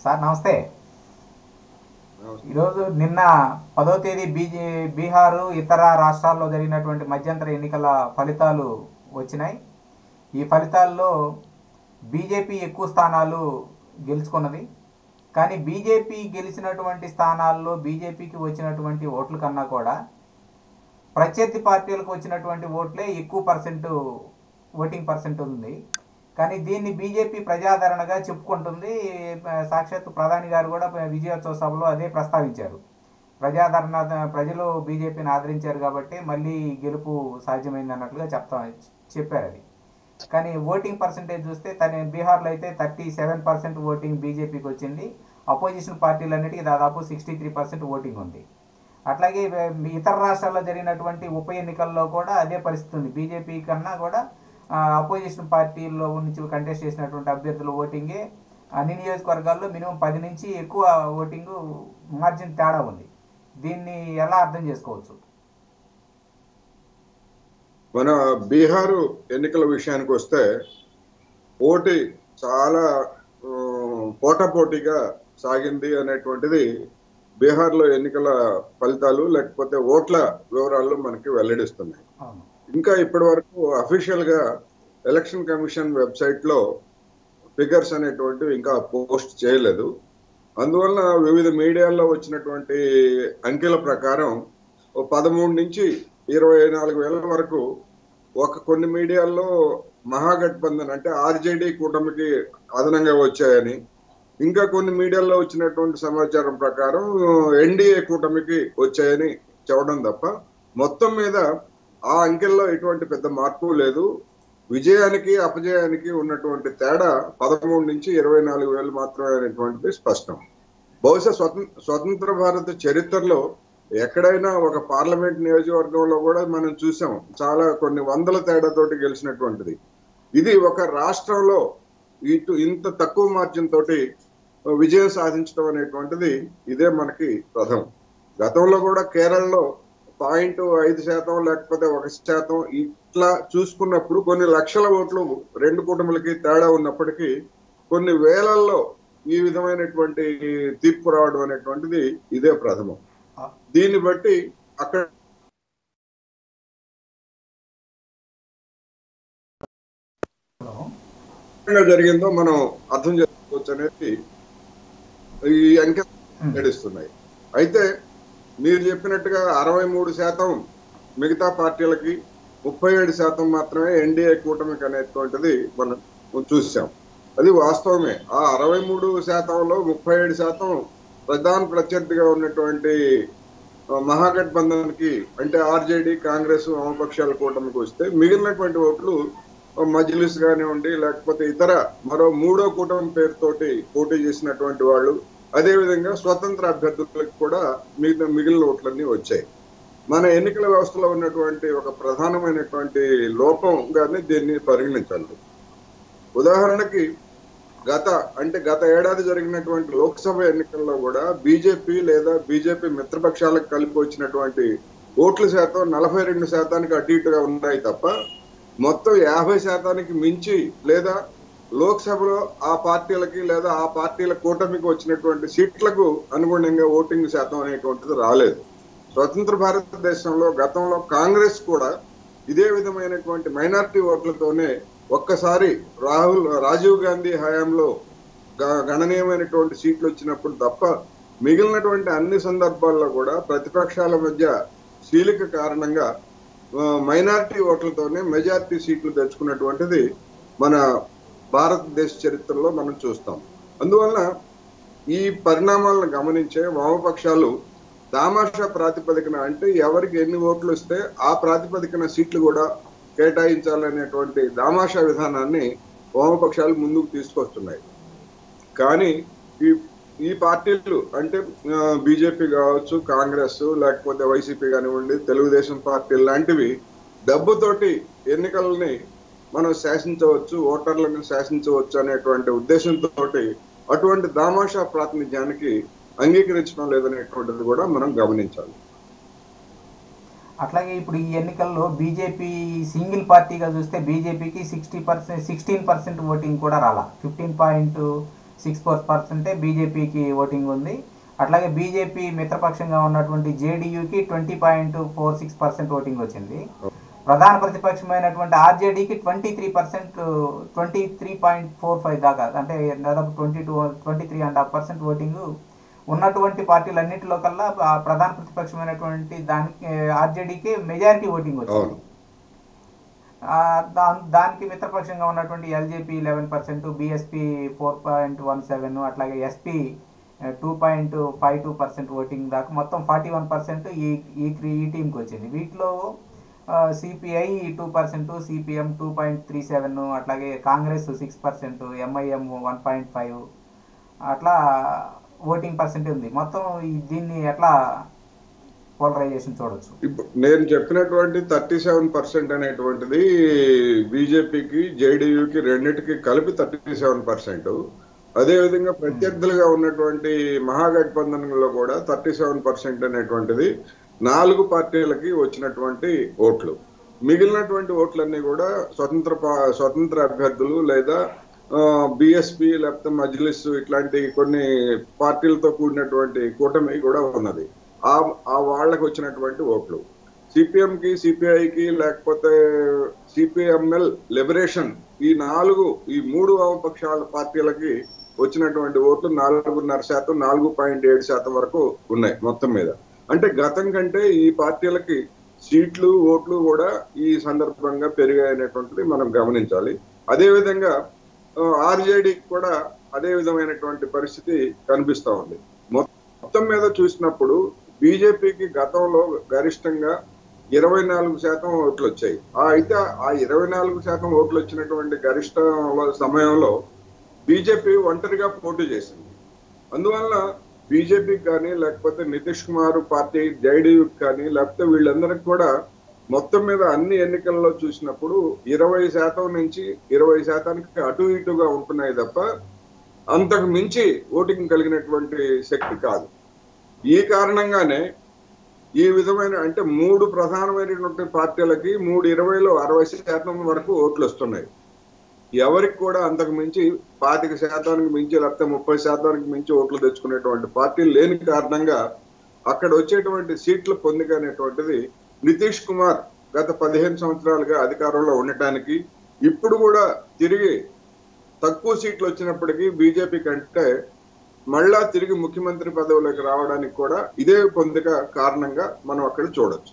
sir నమస్తే ఈరోజు నిన్న పదో తేదీ బీజే బీహారు ఇతర రాష్ట్రాల్లో జరిగినటువంటి మధ్యంతర ఎన్నికల ఫలితాలు వచ్చినాయి ఈ ఫలితాల్లో బీజేపీ ఎక్కువ స్థానాలు గెలుచుకున్నది కానీ బీజేపీ గెలిచినటువంటి స్థానాల్లో బీజేపీకి వచ్చినటువంటి ఓట్ల కన్నా కూడా ప్రత్యర్థి పార్టీలకు వచ్చినటువంటి ఓట్లే ఎక్కువ పర్సెంట్ ఓటింగ్ పర్సెంట్ ఉంది కానీ దీన్ని బీజేపీ ప్రజాదరణగా చెప్పుకుంటుంది సాక్షాత్ ప్రధాని గారు కూడా విజయోత్సవ సభలో అదే ప్రస్తావించారు ప్రజాదరణ ప్రజలు బీజేపీని ఆదరించారు కాబట్టి మళ్ళీ గెలుపు సాధ్యమైంది అన్నట్లుగా చెప్తా చెప్పారు అది కానీ ఓటింగ్ పర్సంటేజ్ చూస్తే తన బీహార్లో అయితే థర్టీ సెవెన్ పర్సెంట్ ఓటింగ్ బీజేపీకి వచ్చింది అపోజిషన్ పార్టీలన్నిటికీ దాదాపు సిక్స్టీ త్రీ పర్సెంట్ ఓటింగ్ ఉంది అట్లాగే వే- ఇతర రాష్ట్రాల్లో జరిగినటువంటి ఉప ఎన్నికల్లో కూడా అదే పరిస్థితి ఉంది బీజేపీ కన్నా కూడా అపోజిషన్ పార్టీల్లో నుంచి కంటెస్ట్ చేసినటువంటి అభ్యర్థుల ఓటింగే అన్ని నియోజకవర్గాల్లో మినిమం పది నుంచి ఎక్కువ ఓటింగ్ మార్జిన్ తేడా ఉంది దీన్ని ఎలా అర్థం చేసుకోవచ్చు మన బీహారు ఎన్నికల విషయానికి వస్తే పోటీ చాలా ఆ, పోటాపోటీగా సాగింది అనేటువంటిది బీహార్లో ఎన్నికల ఫలితాలు లేకపోతే ఓట్ల వివరాలు మనకి వెల్లడిస్తున్నాయి అవును ఇంకా ఇప్పటి వరకు అఫీషియల్ గా ఎలక్షన్ కమిషన్ వెబ్సైట్ లో ఫిగర్స్ అనేటువంటివి ఇంకా పోస్ట్ చేయలేదు అందువలన వివిధ మీడియాల్లో వచ్చినటువంటి అంకెల ప్రకారం ఓ పదమూడు నుంచి ఇరవై నాలుగు వేల వరకు ఒక కొన్ని మీడియాల్లో మహాగఠబంధన్ అంటే ఆర్జేడీ కూటమికి అదనంగా వచ్చాయని ఇంకా కొన్ని మీడియాల్లో వచ్చినటువంటి సమాచారం ప్రకారం ఎన్డీఏ కూటమికి వచ్చాయని చెప్పడం తప్ప మొత్తం మీద ఆ అంకెల్లో ఎటువంటి పెద్ద మార్పు లేదు విజయానికి అపజయానికి ఉన్నటువంటి తేడా పదమూడు నుంచి ఇరవై నాలుగు వేలు మాత్రమే అనేటువంటిది స్పష్టం బహుశా స్వతం స్వతంత్ర భారత చరిత్రలో ఎక్కడైనా ఒక పార్లమెంట్ నియోజకవర్గంలో కూడా మనం చూసాం చాలా కొన్ని వందల తేడాతోటి గెలిచినటువంటిది ఇది ఒక రాష్ట్రంలో ఇటు ఇంత తక్కువ మార్జిన్ తోటి విజయం సాధించడం అనేటువంటిది ఇదే మనకి ప్రథం గతంలో కూడా కేరళలో పాయింట్ ఐదు శాతం లేకపోతే ఒక శాతం ఇట్లా చూసుకున్నప్పుడు కొన్ని లక్షల ఓట్లు రెండు కుటుంబాలకి తేడా ఉన్నప్పటికీ కొన్ని వేలల్లో ఈ విధమైనటువంటి తీర్పు రావడం అనేటువంటిది ఇదే ప్రథమం దీన్ని బట్టి అక్కడ విధంగా జరిగిందో మనం అర్థం చేసుకోవచ్చు అనేది ఈ అంకె నడుస్తున్నాయి అయితే మీరు చెప్పినట్టుగా అరవై మూడు శాతం మిగతా పార్టీలకి ముప్పై ఏడు శాతం మాత్రమే ఎన్డీఏ కూటమికి అనేటువంటిది మనం చూసాం అది వాస్తవమే ఆ అరవై మూడు శాతంలో ముప్పై ఏడు శాతం ప్రధాన ప్రత్యర్థిగా ఉన్నటువంటి ఆ, మహాగఠబంధన్ కి అంటే ఆర్జేడీ కాంగ్రెస్ వామపక్షాల కూటమికి వస్తే మిగిలినటువంటి ఓట్లు ఆ, మజ్లిస్ కానివ్వండి లేకపోతే ఇతర మరో మూడో కూటమి పేరుతోటి పోటీ చేసినటువంటి వాళ్ళు అదే విధంగా స్వతంత్ర అభ్యర్థులకు కూడా మిగతా మిగిలిన ఓట్లన్నీ వచ్చాయి మన ఎన్నికల వ్యవస్థలో ఉన్నటువంటి ఒక ప్రధానమైనటువంటి లోపంగానే దీన్ని పరిగణించాలి ఉదాహరణకి గత అంటే గత ఏడాది జరిగినటువంటి లోక్సభ ఎన్నికల్లో కూడా బీజేపీ లేదా బీజేపీ మిత్రపక్షాలకు కలిపి వచ్చినటువంటి ఓట్ల శాతం నలభై రెండు శాతానికి అటు ఇటుగా ఉన్నాయి తప్ప మొత్తం యాభై శాతానికి మించి లేదా లోక్సభలో ఆ పార్టీలకి లేదా ఆ పార్టీల కూటమికి వచ్చినటువంటి సీట్లకు అనుగుణంగా ఓటింగ్ శాతం అనేటువంటిది రాలేదు స్వతంత్ర భారతదేశంలో గతంలో కాంగ్రెస్ కూడా ఇదే విధమైనటువంటి మైనారిటీ ఓట్లతోనే ఒక్కసారి రాహుల్ రాజీవ్ గాంధీ హయాంలో గ- గణనీయమైనటువంటి సీట్లు వచ్చినప్పుడు తప్ప మిగిలినటువంటి అన్ని సందర్భాల్లో కూడా ప్రతిపక్షాల మధ్య చీలిక కారణంగా ఆ, మైనారిటీ ఓట్లతోనే మెజారిటీ సీట్లు తెచ్చుకున్నటువంటిది మన భారతదేశ చరిత్రలో మనం చూస్తాం అందువలన ఈ పరిణామాలను గమనించే వామపక్షాలు దామాషా ప్రాతిపదికన అంటే ఎవరికి ఎన్ని ఓట్లు వస్తే ఆ ప్రాతిపదికన సీట్లు కూడా కేటాయించాలనేటువంటి దామాషా విధానాన్ని వామపక్షాలు ముందుకు తీసుకొస్తున్నాయి కానీ ఈ ఈ పార్టీలు అంటే బీజేపీ కావచ్చు కాంగ్రెస్ లేకపోతే వైసీపీ కానివ్వండి తెలుగుదేశం పార్టీ లాంటివి డబ్బుతోటి ఎన్నికలని మనం శాసించవచ్చు ఓటర్లను శాసించవచ్చు అనేటువంటి ఉద్దేశంతో అటువంటి దామాషా ప్రాతినిధ్యానికి అంగీకరించడం లేదనేటువంటిది కూడా మనం గమనించాలి అట్లాగే ఇప్పుడు ఈ ఎన్నికల్లో బీజేపీ సింగిల్ పార్టీగా చూస్తే బీజేపీకి sixty percent sixteen percent voting కూడా రాలా ఫిఫ్టీన్ పాయింట్ సిక్స్ ఫోర్ పర్సెంటే బీజేపీకి ఓటింగ్ ఉంది అట్లాగే బీజేపీ మిత్రపక్షంగా ఉన్నటువంటి జేడీయూకి twenty point four six percent voting వచ్చింది ప్రధాన ప్రతిపక్షమైనటువంటి ఆర్జేడీకి twenty three percent twenty three point four five దాకా అంటే దాదాపు twenty two twenty three and half percent voting ఉన్నటువంటి పార్టీలన్నింటిలో కల్లా ఆ ప్రధాన ప్రతిపక్షమైనటువంటి దానికి ఆర్జేడీకి మెజారిటీ ఓటింగ్ వచ్చింది అవును ఆ, దా- దానికి మిత్రపక్షంగా ఉన్నటువంటి LJP eleven percent BSP four point one seven అట్లాగే SP two point five two percent voting దాకా మొత్తం ఫార్టీ వన్ పర్సెంట్ ఈ ఈ క్రీ- ఈ టీంకి వచ్చింది వీటిలో CPI two percent CPM two point three seven అట్లాగే Congress six percent MIM one point five అట్లా ఓటింగ్ పర్సెంట్ ఉంది మొత్తం ఈ- దీన్ని ఎట్లా పోలరైజేషన్ చూడొచ్చు ఇప్పుడు నేను చెప్పినటువంటి థర్టీ సెవెన్ పర్సెంట్ అనేటువంటిది బీజేపీకి జేడీయూకి రెండింటికి కలిపి థర్టీ సెవెన్ పర్సెంట్ అదేవిధంగా ప్రత్యర్థులుగా ఉన్నటువంటి మహాగఠబంధన్లో కూడా థర్టీ సెవెన్ పర్సెంట్ అనేటువంటిది నాలుగు పార్టీలకి వచ్చినటువంటి ఓట్లు మిగిలినటువంటి ఓట్లన్నీ కూడా స్వతంత్ర పా- స్వతంత్ర అభ్యర్థులు లేదా బిఎస్పి లేకపోతే మజ్లిస్ ఇట్లాంటి కొన్ని పార్టీలతో కూడినటువంటి కూటమి కూడా ఉన్నది ఆ ఆ వాళ్ళకి వచ్చినటువంటి ఓట్లు సిపిఎం కి సిపిఐకి లేకపోతే సిపిఎంఎల్ లిబరేషన్ ఈ నాలుగు ఈ మూడు వామపక్షాల పార్టీలకి వచ్చినటువంటి ఓట్లు నాలుగున్నర శాతం నాలుగు పాయింట్ ఏడు శాతం వరకు ఉన్నాయి మొత్తం మీద అంటే గతం కంటే ఈ పార్టీలకి సీట్లు ఓట్లు కూడా ఈ సందర్భంగా పెరిగాయనేటువంటిది మనం గమనించాలి అదే విధంగా ఆర్జేడీకి కూడా అదే విధమైనటువంటి పరిస్థితి కనిపిస్తా ఉంది మొత్తం మీద చూసినప్పుడు బీజేపీకి గతంలో గరిష్టంగా ఇరవై నాలుగు శాతం ఓట్లు వచ్చాయి ఆ అయితే ఆ ఇరవై నాలుగు శాతం ఓట్లు వచ్చినటువంటి గరిష్ట సమయంలో బీజేపీ ఒంటరిగా పోటీ చేసింది అందువల్ల బీజేపీకి కానీ లేకపోతే నితీష్ కుమార్ పార్టీ జైడీయూకి కానీ లేకపోతే వీళ్ళందరికి కూడా మొత్తం మీద అన్ని ఎన్నికల్లో చూసినప్పుడు ఇరవై శాతం నుంచి ఇరవై శాతానికి అటు ఇటుగా ఉంటున్నాయి తప్ప అంతకు మించి ఓటింగ్ కలిగినటువంటి శక్తి కాదు ఈ కారణంగానే ఈ విధమైన అంటే మూడు ప్రధానమైనటువంటి పార్టీలకి మూడు ఇరవైలో అరవై శాతం వరకు ఓట్లు వస్తున్నాయి ఎవరికి కూడా అంతకు మించి పాతిక శాతానికి మించి లేకపోతే ముప్పై శాతానికి మించి ఓట్లు తెచ్చుకునేటువంటి పార్టీలు లేని కారణంగా అక్కడ వచ్చేటువంటి సీట్ల పొందిక అనేటువంటిది నితీష్ కుమార్ గత పదిహేను సంవత్సరాలుగా అధికారంలో ఉండటానికి ఇప్పుడు కూడా తిరిగి తక్కువ సీట్లు వచ్చినప్పటికీ బీజేపీ కంటే మళ్ళా తిరిగి ముఖ్యమంత్రి పదవిలోకి రావడానికి కూడా ఇదే పొందిక కారణంగా మనం అక్కడ చూడొచ్చు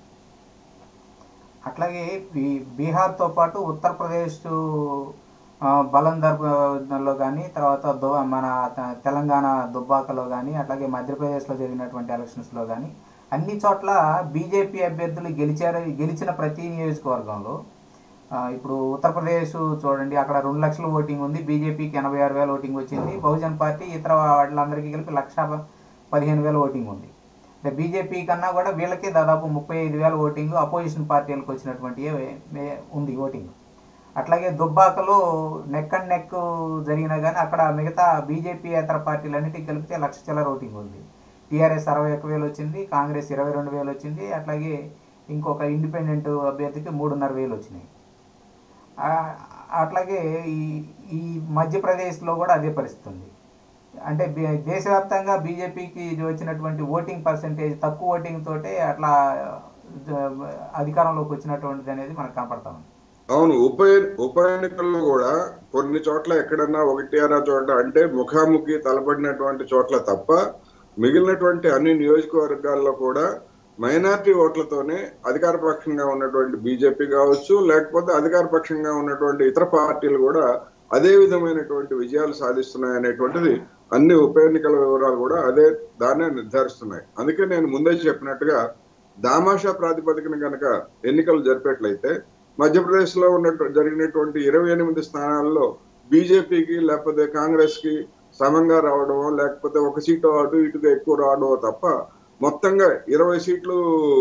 అట్లాగే ఈ బీహార్తో పాటు ఉత్తరప్రదేశ్ ఆ, బలందర్లో కానీ తర్వాత దో మన త- తెలంగాణ దుబ్బాకలో కానీ అట్లాగే మధ్యప్రదేశ్లో జరిగినటువంటి ఎలక్షన్స్లో కానీ అన్ని చోట్ల బీజేపీ అభ్యర్థులు గెలిచారు గెలిచిన ప్రతి నియోజకవర్గంలో ఆ, ఇప్పుడు ఉత్తరప్రదేశ్ చూడండి అక్కడ రెండు లక్షల ఓటింగ్ ఉంది బీజేపీకి ఎనభై ఆరు వేల ఓటింగ్ వచ్చింది బహుజన్ పార్టీ ఇతర వాళ్ళందరికీ కలిపి లక్ష ప- పదిహేను వేల ఓటింగ్ ఉంది అంటే బీజేపీ కన్నా కూడా వీళ్ళకి దాదాపు ముప్పై ఐదు వేల ఓటింగ్ అపోజిషన్ పార్టీలకు వచ్చినటువంటి ఏ- ఏ- ఉంది ఓటింగ్ అట్లాగే దుబ్బాకలో నెక్ అండ్ నెక్ జరిగినా కానీ అక్కడ మిగతా బీజేపీ ఇతర పార్టీలన్నిటికీ కలిపితే లక్ష చిల్లర ఓటింగ్ ఉంది టీఆర్ఎస్ అరవై ఒక్క వేలు వచ్చింది కాంగ్రెస్ ఇరవై రెండు వేలు వచ్చింది అట్లాగే ఇంకొక ఇండిపెండెంట్ అభ్యర్థికి మూడున్నర వేలు వచ్చినాయి ఆ, అట్లాగే ఈ ఈ మధ్యప్రదేశ్లో కూడా అదే పరిస్థితి ఉంది అంటే బి- దేశవ్యాప్తంగా బీజేపీకి వచ్చినటువంటి ఓటింగ్ పర్సంటేజ్ తక్కువ ఓటింగ్ తోటే అట్లా జ- అధికారంలోకి వచ్చినటువంటిది అనేది మనకు కనపడతా ఉంది అవును ఉప ఎన్- ఉప ఎన్నికల్లో కూడా కొన్ని చోట్ల ఎక్కడన్నా ఒకటి అరా చోట అంటే ముఖాముఖి తలపడినటువంటి చోట్ల తప్ప మిగిలినటువంటి అన్ని నియోజకవర్గాల్లో కూడా మైనారిటీ ఓట్లతోనే అధికార పక్షంగా ఉన్నటువంటి బీజేపీ కావచ్చు లేకపోతే అధికార పక్షంగా ఉన్నటువంటి ఇతర పార్టీలు కూడా అదే విధమైనటువంటి విజయాలు సాధిస్తున్నాయి అనేటువంటిది అన్ని ఉప ఎన్నికల వివరాలు కూడా అదే దాన్నే నిర్ధారిస్తున్నాయి అందుకే నేను ముందే చెప్పినట్టుగా దామాషా ప్రాతిపదికన కనుక ఎన్నికలు జరిపేట్లయితే మధ్యప్రదేశ్ లో ఉన్న జరిగినటువంటి ఇరవై ఎనిమిది స్థానాల్లో బీజేపీకి లేకపోతే కాంగ్రెస్ కి సమంగా రావడమో లేకపోతే ఒక సీటు అటు ఇటుగా ఎక్కువ రావడమో తప్ప మొత్తంగా ఇరవై సీట్లు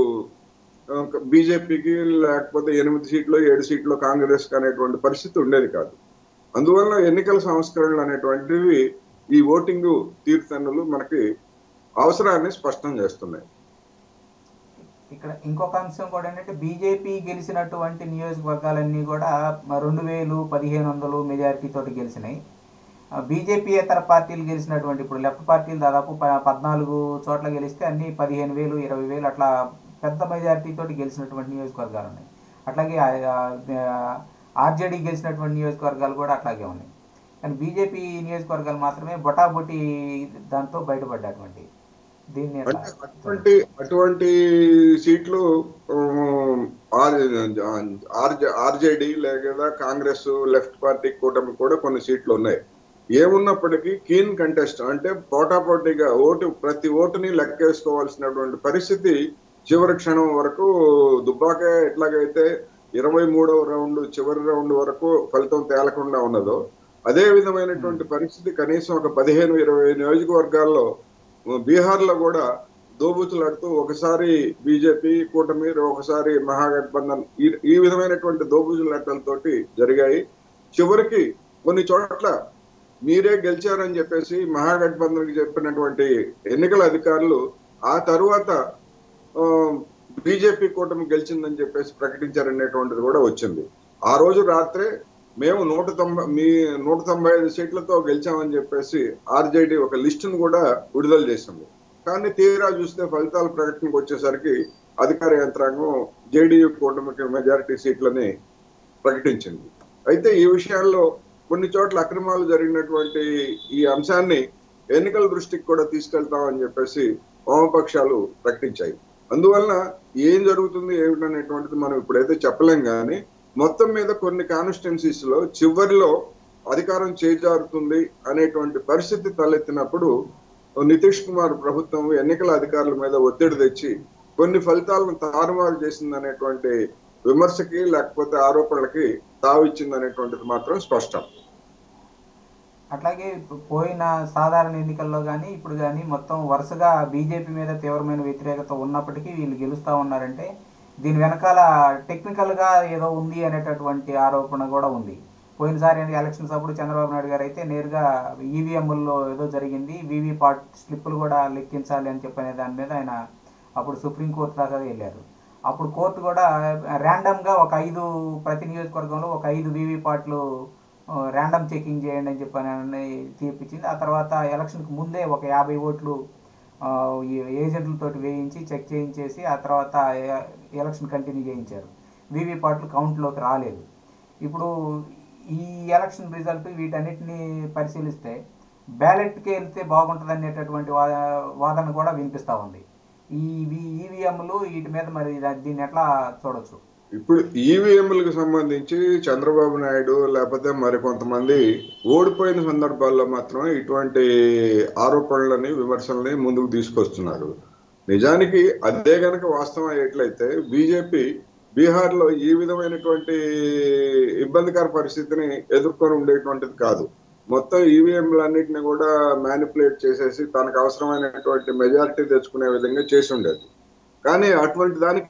బీజేపీకి లేకపోతే ఎనిమిది సీట్లు ఏడు సీట్లు కాంగ్రెస్ కి అనేటువంటి పరిస్థితి ఉండేది కాదు అందువల్ల ఎన్నికల సంస్కరణలు అనేటువంటివి ఈ ఓటింగ్ తీర్థన్నులు మనకి అవసరాన్ని స్పష్టం చేస్తున్నాయి ఇక్కడ ఇంకొక అంశం కూడా ఏంటంటే బీజేపీ గెలిచినటువంటి నియోజకవర్గాలన్నీ కూడా మ- రెండు వేలు పదిహేను వందలు మెజారిటీ తోటి గెలిచినాయి బీజేపీయేతర పార్టీలు గెలిచినటువంటి ఇప్పుడు లెఫ్ట్ పార్టీలు దాదాపు ప- పద్నాలుగు చోట్ల గెలిస్తే అన్ని పదిహేను వేలు ఇరవై వేలు అట్లా పెద్ద మెజారిటీ తోటి గెలిచినటువంటి నియోజకవర్గాలు ఉన్నాయి అట్లాగే ఆర్జేడీ గెలిచినటువంటి నియోజకవర్గాలు కూడా అట్లాగే ఉన్నాయి కానీ బీజేపీ నియోజకవర్గాలు మాత్రమే బొటాబొటి దాంతో బయటపడ్డటువంటి దీన్ని ఎట్లా అంటే అటువంటి అటువంటి సీట్లు ఆర్జేడి లేదా కాంగ్రెస్ లెఫ్ట్ పార్టీ కూటమి కూడా కొన్ని సీట్లు ఉన్నాయి ఏమున్నప్పటికీ కీన్ కంటెస్ట్ అంటే పోటాపోటీగా ఓటు ప్రతి ఓటుని లెక్కేసుకోవాల్సినటువంటి పరిస్థితి చివరి క్షణం వరకు దుబ్బాక ఎట్లాగైతే ఇరవై మూడవ రౌండ్ చివరి రౌండ్ వరకు ఫలితం తేలకుండా ఉన్నదో అదే విధమైనటువంటి పరిస్థితి కనీసం ఒక పదిహేను ఇరవై నియోజకవర్గాల్లో బీహార్ లో కూడా దోబూచులాడుతూ ఒకసారి బీజేపీ కూటమి ఒకసారి మహాగఠబంధన్ ఈ ఈ విధమైనటువంటి దోబూచులాటలతోటి జరిగాయి చివరికి కొన్ని చోట్ల మీరే గెలిచారని చెప్పేసి మహాగఠబంధన్కి చెప్పినటువంటి ఎన్నికల అధికారులు ఆ తరువాత బీజేపీ కూటమి గెలిచిందని చెప్పేసి ప్రకటించారనేటువంటిది కూడా వచ్చింది ఆ రోజు రాత్రే మేము నూట తొంభై మీ నూట తొంభై ఐదు సీట్లతో గెలిచామని చెప్పేసి ఆర్జేడీ ఒక లిస్టును కూడా విడుదల చేసింది కానీ తీరా చూస్తే ఫలితాల ప్రకటనకు వచ్చేసరికి అధికార యంత్రాంగం జేడీయూ కూటమికి మెజారిటీ సీట్లని ప్రకటించింది అయితే ఈ విషయాల్లో కొన్ని చోట్ల అక్రమాలు జరిగినటువంటి ఈ అంశాన్ని ఎన్నికల దృష్టికి కూడా తీసుకెళ్తామని చెప్పేసి వామపక్షాలు ప్రకటించాయి అందువలన ఏం జరుగుతుంది ఏమిటనేటువంటిది మనం ఇప్పుడైతే చెప్పలేం కానీ మొత్తం మీద కొన్ని కాన్స్టిట్యున్సీస్ లో చివరిలో అధికారం చేజారుతుంది అనేటువంటి పరిస్థితి తలెత్తినప్పుడు నితీష్ కుమార్ ప్రభుత్వం ఎన్నికల అధికారుల మీద ఒత్తిడి తెచ్చి కొన్ని ఫలితాలను తారుమారు చేసింది అనేటువంటి విమర్శకి లేకపోతే ఆరోపణలకి తావిచ్చింది అనేటువంటిది మాత్రం స్పష్టం అట్లాగే ఇప్పుడు పోయిన సాధారణ ఎన్నికల్లో కానీ ఇప్పుడు కానీ మొత్తం వరుసగా బీజేపీ మీద తీవ్రమైన వ్యతిరేకత ఉన్నప్పటికీ వీళ్ళు గెలుస్తూ ఉన్నారంటే దీని వెనకాల టెక్నికల్గా ఏదో ఉంది అనేటటువంటి ఆరోపణ కూడా ఉంది పోయినసారి ఎలక్షన్స్ అప్పుడు చంద్రబాబు నాయుడు గారు అయితే నేరుగా ఈవీఎంల్లో ఏదో జరిగింది వీవీ పాట్ స్లిప్పులు కూడా లెక్కించాలి అని చెప్పనే దాని మీద ఆయన అప్పుడు సుప్రీంకోర్టు దాకా వెళ్ళారు అప్పుడు కోర్టు కూడా ర్యాండమ్గా ఒక ఐదు ప్రతి నియోజకవర్గంలో ఒక ఐదు వీవీ పాట్లు ర్యాండమ్ చెకింగ్ చేయండి అని చెప్పని తీర్పిచ్చింది ఆ తర్వాత ఎలక్షన్కి ముందే ఒక యాభై ఓట్లు ఆ, ఈ ఏజెంట్లతోటి వేయించి చెక్ చేయించేసి ఆ తర్వాత ఎ- ఎలక్షన్ కంటిన్యూ చేయించారు వీవీ పాట్లు కౌంట్లోకి రాలేదు ఇప్పుడు ఈ ఎలక్షన్ రిజల్ట్ వీటన్నిటిని పరిశీలిస్తే బ్యాలెట్కి వెళ్తే బాగుంటుంది అనేటటువంటి వా వాదన కూడా వినిపిస్తూ ఉంది ఈ ఈవీఎంలు వీటి మీద మరి దా- దీన్ని ఎట్లా చూడొచ్చు ఇప్పుడు ఈవీఎంలకు సంబంధించి చంద్రబాబు నాయుడు లేకపోతే మరి కొంతమంది ఓడిపోయిన సందర్భాల్లో మాత్రం ఇటువంటి ఆరోపణలని విమర్శలని ముందుకు తీసుకొస్తున్నారు నిజానికి అదే గనక వాస్తవం అయ్యేట్లయితే బీజేపీ బీహార్ లో ఈ విధమైనటువంటి ఇబ్బందికర పరిస్థితిని ఎదుర్కొని ఉండేటువంటిది కాదు మొత్తం ఈవీఎంలన్నిటిని కూడా మ్యానిపులేట్ చేసేసి తనకు అవసరమైనటువంటి మెజారిటీ తెచ్చుకునే విధంగా చేసి ఉండేది కానీ అటువంటి దానికి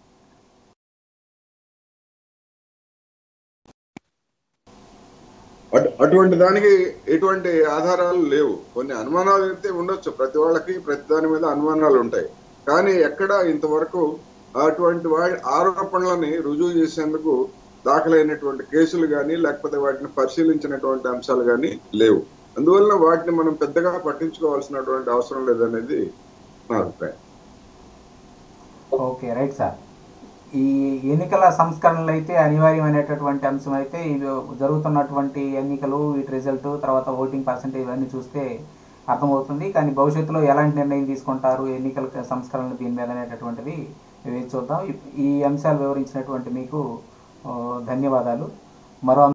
అటు- అటువంటి దానికి ఎటువంటి ఆధారాలు లేవు కొన్ని అనుమానాలు అయితే ఉండొచ్చు ప్రతి వాళ్ళకి ప్రతి దాని మీద అనుమానాలు ఉంటాయి కానీ ఎక్కడ ఇంతవరకు అటువంటి వాడి ఆరోపణలని రుజువు చేసేందుకు దాఖలైనటువంటి కేసులు కానీ లేకపోతే వాటిని పరిశీలించినటువంటి అంశాలు కానీ లేవు అందువలన వాటిని మనం పెద్దగా పట్టించుకోవాల్సినటువంటి అవసరం లేదనేది నా అభిప్రాయం ఓకే రైట్ సార్ ఈ ఎన్నికల సంస్కరణలు అయితే అనివార్యమైనటువంటి అంశం అయితే ఇవి జరుగుతున్నటువంటి ఎన్నికలు వీటి రిజల్ట్ తర్వాత ఓటింగ్ పర్సంటేజ్ ఇవన్నీ చూస్తే అర్థమవుతుంది కానీ భవిష్యత్తులో ఎలాంటి నిర్ణయం తీసుకుంటారు ఎన్నికల సంస్కరణలు దీని మీద అనేటటువంటిది వేచి చూద్దాం ఈ- ఈ అంశాలు వివరించినటువంటి మీకు ఆ, ధన్యవాదాలు మరో